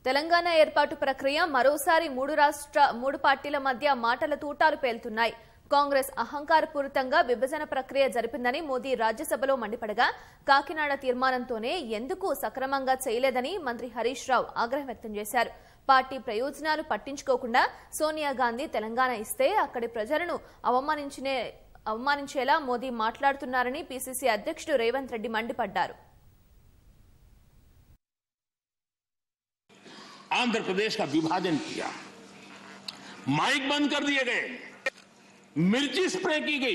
తెలంగాణ ఏర్పాటు ప్రక్రియ మరోసారి మూడు రాష్ట్ర మూడు పార్టీల మధ్య మాటల తూటాలు పేలుతున్నాయి కాంగ్రెస్ అహంకారపూరితంగా విభజన ప్రక్రియ జరిపిందని మోదీ రాజ్యసభలో మండిపడగా కాకినాడ తీర్మానంతోనే ఎందుకు సక్రమంగా చేయలేదని మంత్రి హరీష్ రావు ఆగ్రహం వ్యక్తం చేశారు పార్టీ ప్రయోజనాలు పట్టించుకోకుండా సోనియా గాంధీ తెలంగాణ ఇస్తే అక్కడి ప్రజలను అవమానించినే అవమానించేలా మోదీ మాట్లాడుతున్నారని పీసీసీ అధ్యక్షుడు రేవంత్ రెడ్డి మండిపడ్డారు आंध्र प्रदेश का विभाजन किया माइक बंद कर दिए गए मिर्ची स्प्रे की गई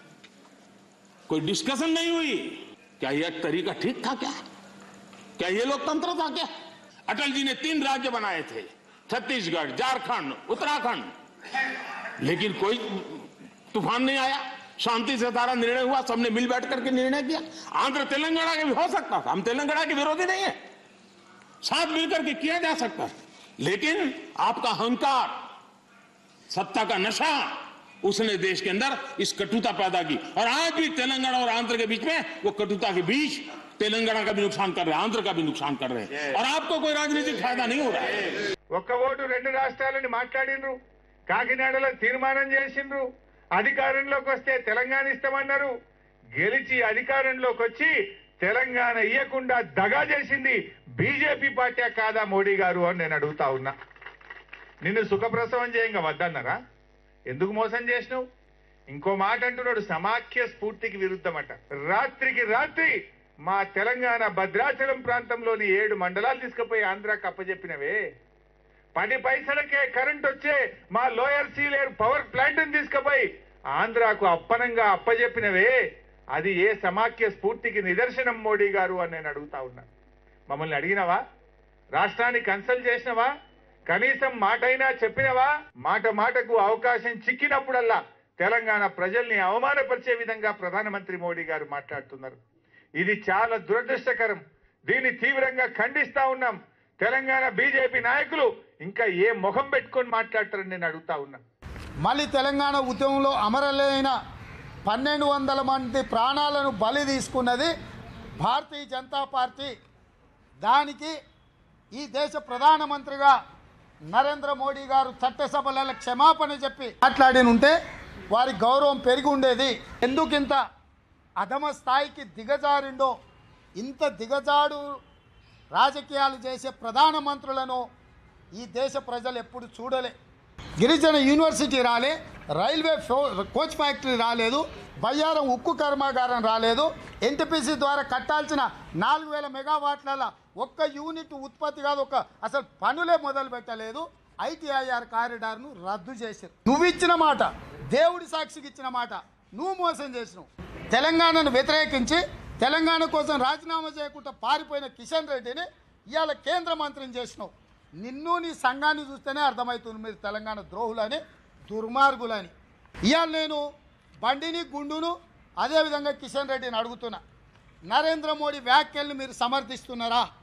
कोई डिस्कशन नहीं हुई क्या यह तरीका ठीक था क्या क्या ये लोकतंत्र था क्या अटल जी ने तीन राज्य बनाए थे छत्तीसगढ़ झारखंड उत्तराखंड लेकिन कोई तूफान नहीं आया शांति से सारा निर्णय हुआ सबने मिल बैठ करके निर्णय किया आंध्र तेलंगाना के भी हो सकता था हम तेलंगाना के विरोधी नहीं है साथ मिलकर के किया जा सकता है लेकिन आपका अहंकार सत्ता का नशा उसने देश के अंदर इस कटुता पैदा की और आज भी तेलंगाना और आंध्र के बीच में वो कटुता के बीच तेलंगाना का भी नुकसान कर रहे हैं आंध्र का भी नुकसान कर रहे हैं और आपको कोई राजनीतिक फायदा नहीं हो रहा है ఒక్క ఓటు రెండు రాష్ట్రాలని మాట్లాడిండ్రు కాకినాడలో తీర్మానం చేసిండ్రు అధికారంలోకి వస్తే తెలంగాణ ఇస్తామన్నారు గెలిచి అధికారంలోకి వచ్చి తెలంగాణ ఇయ్యకుండా దగా చేసింది బీజేపీ పార్టీ కాదా మోడీ గారు అని నేను అడుగుతా ఉన్నా నిన్ను సుఖప్రసవం చేయంగా వద్దన్నారా ఎందుకు మోసం చేసినావు ఇంకో మాట అంటున్నాడు సమాఖ్య స్ఫూర్తికి విరుద్ధమట రాత్రికి రాత్రి మా తెలంగాణ భద్రాచలం ప్రాంతంలోని ఏడు మండలాలు తీసుకుపోయి ఆంధ్రాకి అప్పచెప్పినవే పది పైసలకే కరెంట్ వచ్చే మా లోయర్ సీలేరు పవర్ ప్లాంట్ తీసుకుపోయి ఆంధ్రాకు అప్పనంగా అప్పజెప్పినవే అది ఏ సమాఖ్య స్ఫూర్తికి నిదర్శనం మోడీ గారు అని నేను అడుగుతా ఉన్నా మమ్మల్ని అడిగినవా రాష్ట్రాన్ని కన్సల్ట్ చేసినవా కనీసం మాటైనా చెప్పినవా మాట మాటకు అవకాశం చిక్కినప్పుడల్లా తెలంగాణ ప్రజల్ని అవమానపరిచే విధంగా ప్రధానమంత్రి మోడీ గారు మాట్లాడుతున్నారు ఇది చాలా దురదృష్టకరం దీన్ని తీవ్రంగా ఖండిస్తా ఉన్నాం తెలంగాణ బీజేపీ నాయకులు ఇంకా ఏ ముఖం పెట్టుకొని మాట్లాడతారని నేను అడుగుతా ఉన్నా మళ్ళీ తెలంగాణ ఉద్యమంలో అమరలైన పన్నెండు వందల మంది ప్రాణాలను బలి తీసుకున్నది భారతీయ జనతా పార్టీ దానికి ఈ దేశ ప్రధానమంత్రిగా నరేంద్ర మోడీ గారు చట్టసభలలో క్షమాపణ చెప్పి మాట్లాడి ఉంటే వారి గౌరవం పెరిగి ఉండేది ఎందుకింత అధమ స్థాయికి దిగజారిండో ఇంత దిగజాడు రాజకీయాలు చేసే ప్రధానమంత్రులను ఈ దేశ ప్రజలు ఎప్పుడు చూడలే గిరిజన యూనివర్సిటీ రాలే రైల్వే ఫో- కోచ్ ఫ్యాక్టరీ రాలేదు బయ్యారం ఉక్కు కర్మాగారం రాలేదు ఎన్టీపీసీ ద్వారా కట్టాల్సిన నాలుగు వేల మెగావాట్ల ఒక్క యూనిట్ ఉత్పత్తి కాదు ఒక అసలు పనులే మొదలు పెట్టలేదు ఐటీఐఆర్ కారిడార్ను రద్దు చేశారు నువ్వు ఇచ్చిన మాట దేవుడి సాక్షికి ఇచ్చిన మాట నువ్వు మోసం చేసినావు తెలంగాణను వ్యతిరేకించి తెలంగాణ కోసం రాజీనామా చేయకుండా పారిపోయిన కిషన్ రెడ్డిని ఇవాళ కేంద్ర మంత్రిని చేసినావు నిన్ను నీ సంఘాన్ని చూస్తేనే అర్థమవుతుంది మీరు తెలంగాణ ద్రోహులని దుర్మార్గులని ఇవాళ నేను బండిని గుండును అదేవిధంగా కిషన్ రెడ్డిని అడుగుతున్నా నరేంద్ర మోడీ వ్యాఖ్యల్ని మీరు సమర్థిస్తున్నారా